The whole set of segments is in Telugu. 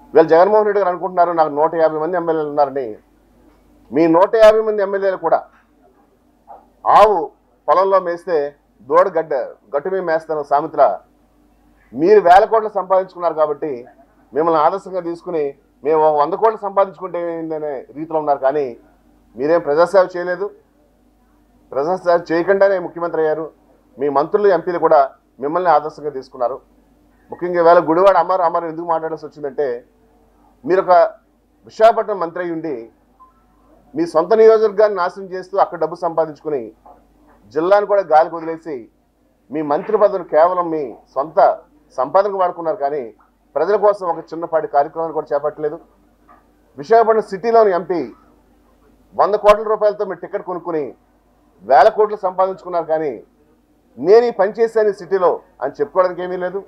వీళ్ళు జగన్మోహన్ రెడ్డి గారు అనుకుంటున్నారు నాకు నూట యాభై మంది ఎమ్మెల్యేలు ఉన్నారని మీ నూట యాభై మంది ఎమ్మెల్యేలు కూడా ఆవు పొలంలో మేస్తే దూడ గడ్డ గట్టు మీద మేస్తాను సామెతల మీరు వేల కోట్లు సంపాదించుకున్నారు కాబట్టి మిమ్మల్ని ఆదర్శంగా తీసుకుని మేము ఒక వంద కోట్లు సంపాదించుకుంటే ఏందనే రీతిలో ఉన్నారు కానీ మీరేం ప్రజాసేవ చేయలేదు ప్రజాసేవ చేయకుండానే ముఖ్యమంత్రి అయ్యారు మీ మంత్రులు ఎంపీలు కూడా మిమ్మల్ని ఆదర్శంగా తీసుకున్నారు ముఖ్యంగా ఈవేళ గుడివాడ అమర్ అమర్ ఎందుకు మాట్లాడాల్సి వచ్చిందంటే మీరు ఒక విశాఖపట్నం మంత్రి అయి ఉండి మీ సొంత నియోజకవర్గాన్ని నాశనం చేస్తూ అక్కడ డబ్బు సంపాదించుకుని జిల్లాను కూడా గాలికి వదిలేసి మీ మంత్రి పదవిని కేవలం మీ సొంత సంపాదనకు వాడుకున్నారు కానీ ప్రజల కోసం ఒక చిన్నపాటి కార్యక్రమాన్ని కూడా చేపట్టలేదు విశాఖపట్నం సిటీలోని ఎంపీ వంద కోట్ల రూపాయలతో మీరు టికెట్ కొనుక్కుని వేల కోట్లు సంపాదించుకున్నారు కానీ నేను ఈ పని చేశాను ఈ సిటీలో అని చెప్పుకోవడానికి ఏమీ లేదు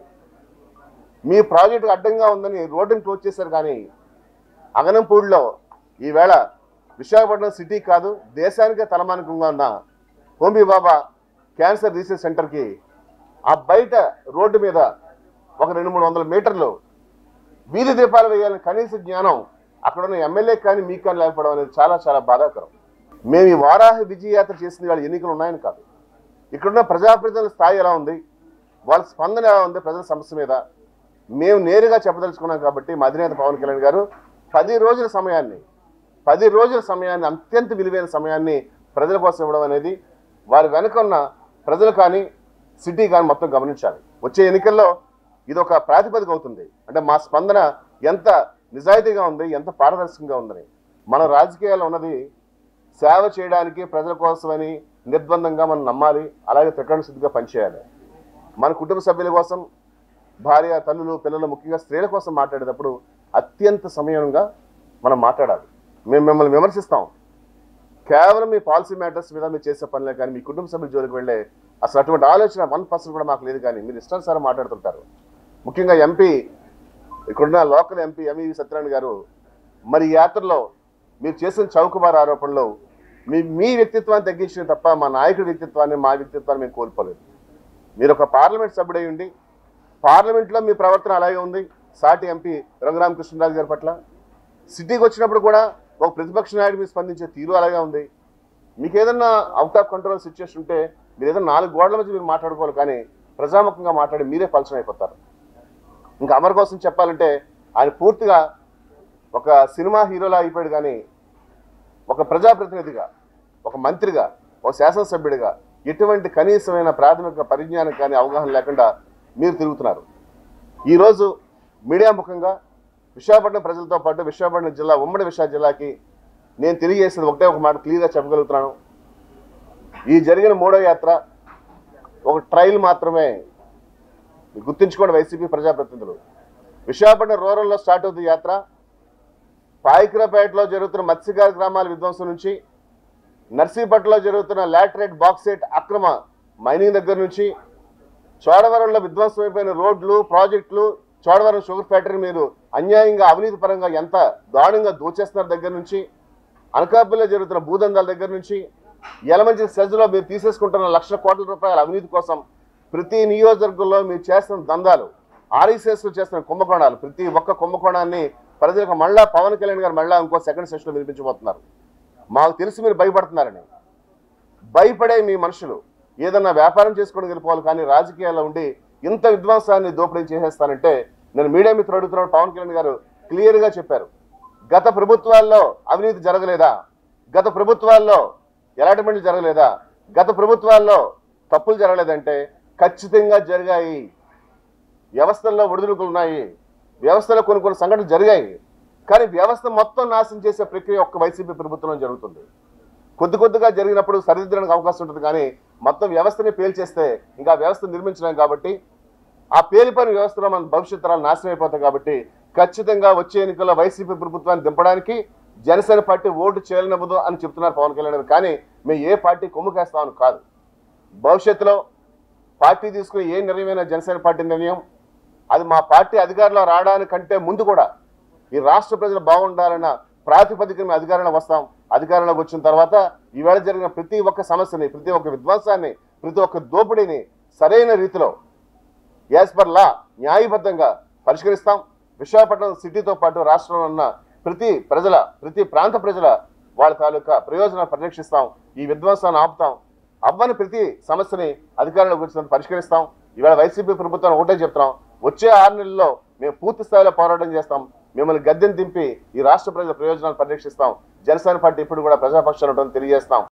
మీ ప్రాజెక్టు అడ్డంగా ఉందని రోడ్డుని క్లోజ్ చేశారు కానీ అగనంపూడిలో ఈవేళ విశాఖపట్నం సిటీ కాదు దేశానికే తలమానికంగా ఉన్న హోంబీ బాబా క్యాన్సర్ రీసెర్చ్ సెంటర్కి ఆ బయట రోడ్డు మీద ఒక రెండు మూడు వందల మీటర్లు వీధి దీపాలు వేయాలని కనీస జ్ఞానం అక్కడ ఉన్న ఎమ్మెల్యే కానీ మీకు కానీ లేకపోవడం అనేది చాలా చాలా బాధాకరం మేము ఈ వారాహ విజయయాత్ర చేసిన వాళ్ళు ఎన్నికలు ఉన్నాయని కాదు ఇక్కడున్న ప్రజాప్రతినిధుల స్థాయి ఎలా ఉంది వాళ్ళ స్పందన ఎలా ఉంది ప్రజల సమస్య మీద మేము నేరుగా చెప్పదలుచుకున్నాం కాబట్టి మా అధినేత పవన్ కళ్యాణ్ గారు పది రోజుల సమయాన్ని పది రోజుల సమయాన్ని అత్యంత విలువైన సమయాన్ని ప్రజల కోసం ఇవ్వడం అనేది వారి వెనుక ఉన్న ప్రజలు కానీ సిటీ కానీ మొత్తం గమనించాలి వచ్చే ఎన్నికల్లో ఇది ఒక ప్రాతిపదిక అవుతుంది అంటే మా స్పందన ఎంత నిజాయితీగా ఉంది ఎంత పారదర్శకంగా ఉందని మన రాజకీయాల్లో ఉన్నది సేవ చేయడానికి ప్రజల కోసమని నిర్బంధంగా మనం నమ్మాలి అలాగే తిట్టడం సిద్ధిగా పనిచేయాలి మన కుటుంబ సభ్యుల కోసం భార్య తల్లులు పిల్లలు ముఖ్యంగా స్త్రీల కోసం మాట్లాడేటప్పుడు అత్యంత సమయంగా మనం మాట్లాడాలి మేము మిమ్మల్ని విమర్శిస్తాం కేవలం మీ పాలసీ మ్యాటర్స్ మీద మీరు చేసే పనులే కానీ మీ కుటుంబ సభ్యుల జోలికి వెళ్ళే అసలు అటువంటి ఆలోచన వన్ పర్సెంట్ కూడా మాకు లేదు కానీ మీరు ఇష్టానుసారం మాట్లాడుతుంటారు ముఖ్యంగా ఎంపీ ఇక్కడున్న లోకల్ ఎంపీ ఎంఈవి సత్యనారాయణ గారు మరి ఈ యాత్రలో మీరు చేసిన చౌకబారు ఆరోపణలో మీ మీ వ్యక్తిత్వాన్ని తగ్గించిన తప్ప మా నాయకుడి వ్యక్తిత్వాన్ని మా వ్యక్తిత్వాన్ని మేము కోల్పోలేదు మీరు ఒక పార్లమెంట్ సభ్యుడై ఉండి పార్లమెంట్లో మీ ప్రవర్తన అలాగే ఉంది సాటి ఎంపీ రంగరామకృష్ణరాజు గారి పట్ల సిటీకి వచ్చినప్పుడు కూడా ఒక ప్రతిపక్ష నాయుడు మీద స్పందించే తీరు అలాగే ఉంది మీకు ఏదన్నా అవుట్ ఆఫ్ కంట్రోల్ సిచ్యువేషన్ ఉంటే మీరు ఏదైనా నాలుగు గోడల మధ్య మీరు మాట్లాడుకోవాలి కానీ ప్రజాముఖంగా మాట్లాడి మీరే పలచన అయిపోతారు ఇంకా అమర్ కోసం చెప్పాలంటే ఆయన పూర్తిగా ఒక సినిమా హీరోలా అయిపోయాడు కానీ ఒక ప్రజాప్రతినిధిగా ఒక మంత్రిగా ఒక శాసనసభ్యుడిగా ఎటువంటి కనీసమైన ప్రాథమిక పరిజ్ఞానం కానీ అవగాహన లేకుండా మీరు తిరుగుతున్నారు ఈరోజు మీడియా ముఖంగా విశాఖపట్నం ప్రజలతో పాటు విశాఖపట్నం జిల్లా ఉమ్మడి విశాఖ జిల్లాకి నేను తెలియజేసేది ఒకటే ఒక మాట క్లియర్గా చెప్పగలుగుతున్నాను ఈ జరిగిన మూడో యాత్ర ఒక ట్రయల్ మాత్రమే మీరు గుర్తుంచుకోండి వైసీపీ ప్రజాప్రతినిధులు విశాఖపట్నం రూరల్లో స్టార్ట్ అవుతుంది యాత్ర పాయికరపేటలో జరుగుతున్న మత్స్యకార గ్రామాల విధ్వంసం నుంచి నర్సీపట్నంలో జరుగుతున్న లాటరైట్ బాక్సైట్ అక్రమ మైనింగ్ దగ్గర నుంచి చోడవరంలో విధ్వంసం అయిపోయిన రోడ్లు ప్రాజెక్టులు చోడవరం షుగర్ ఫ్యాక్టరీ మీరు అన్యాయంగా అవినీతి పరంగా ఎంత దారుణంగా దోచేస్తున్న దగ్గర నుంచి అనకాపల్లిలో జరుగుతున్న భూదందాల దగ్గర నుంచి యలమంచి సెజ్లో మీరు తీసేసుకుంటున్న లక్షల కోట్ల రూపాయల అవినీతి కోసం ప్రతి నియోజకవర్గంలో మీరు చేస్తున్న దందాలు ఆర్ఎస్ఎస్ చేస్తున్న కుంభకోణాలు ప్రతి ఒక్క కుంభకోణాన్ని ప్రజలకు మళ్ళా పవన్ కళ్యాణ్ గారు మళ్ళా ఇంకో సెకండ్ సెషన్లో వినిపించబోతున్నారు మాకు తెలిసి మీరు భయపడుతున్నారని భయపడే మీ మనుషులు ఏదన్నా వ్యాపారం చేసుకొని వెళ్ళిపోవాలి కానీ రాజకీయాల్లో ఉండి ఇంత విధ్వంసాన్ని దోపిడీ చేసేస్తానంటే నేను మీడియా మిత్రులు అడుగుతున్నాడు పవన్ కళ్యాణ్ గారు క్లియర్గా చెప్పారు గత ప్రభుత్వాల్లో అవినీతి జరగలేదా గత ప్రభుత్వాల్లో ఎలాంటి మంది జరగలేదా గత ప్రభుత్వాల్లో తప్పులు జరగలేదంటే ఖచ్చితంగా జరిగాయి వ్యవస్థల్లో ఒడిదుడుకులు ఉన్నాయి వ్యవస్థలో కొన్ని కొన్ని సంఘటనలు జరిగాయి కానీ వ్యవస్థ మొత్తం నాశనం చేసే ప్రక్రియ ఒక్క వైసీపీ ప్రభుత్వంలో జరుగుతుంది కొద్ది కొద్దిగా జరిగినప్పుడు సరిదిద్దడానికి అవకాశం ఉంటుంది కానీ మొత్తం వ్యవస్థని పేల్చేస్తే ఇంకా వ్యవస్థ నిర్మించలేం కాబట్టి ఆ పేలిపోయిన వ్యవస్థలో మన భవిష్యత్ తరాలు నాశనం అయిపోతాయి కాబట్టి ఖచ్చితంగా వచ్చే ఎన్నికల్లో వైసీపీ ప్రభుత్వాన్ని దింపడానికి జనసేన పార్టీ ఓటు చేయలేనవ్వదు అని చెప్తున్నారు పవన్ కళ్యాణ్ గారు కానీ మేము ఏ పార్టీ కొమ్ముకేస్తామని కాదు భవిష్యత్తులో పార్టీ తీసుకునే ఏ నిర్ణయమైనా జనసేన పార్టీ నిర్ణయం అది మా పార్టీ అధికారంలో రావడానికంటే ముందు కూడా ఈ రాష్ట్ర ప్రజలు బాగుండాలన్న ప్రాతిపదికన మేము అధికారంలో వస్తాం అధికారంలోకి వచ్చిన తర్వాత ఈవేళ జరిగిన ప్రతి ఒక్క సమస్యని ప్రతి ఒక్క విధ్వంసాన్ని ప్రతి ఒక్క దోపిడీని సరైన రీతిలో యాజ్ పర్ లా న్యాయబద్ధంగా పరిష్కరిస్తాం విశాఖపట్నం సిటీతో పాటు రాష్ట్రంలో ఉన్న ప్రతి ప్రజల ప్రతి ప్రాంత ప్రజల వాళ్ళ తాలూకా ప్రయోజనాలు పరిరక్షిస్తాం ఈ విధ్వంసాన్ని ఆపుతాం అవ్వని ప్రతి సమస్యని అధికారంలోకి వచ్చినందుకు పరిష్కరిస్తాం ఇవాళ వైసీపీ ప్రభుత్వం ఒకటే చెప్తున్నాం వచ్చే ఆరు నెలల్లో మేము పూర్తి స్థాయిలో పోరాటం చేస్తాం మిమ్మల్ని గద్దెని దింపి ఈ రాష్ట్ర ప్రజల ప్రయోజనాలు పరిరక్షిస్తాం జనసేన పార్టీ ఇప్పుడు కూడా ప్రజాపక్షాలు ఉంటుందని తెలియజేస్తాం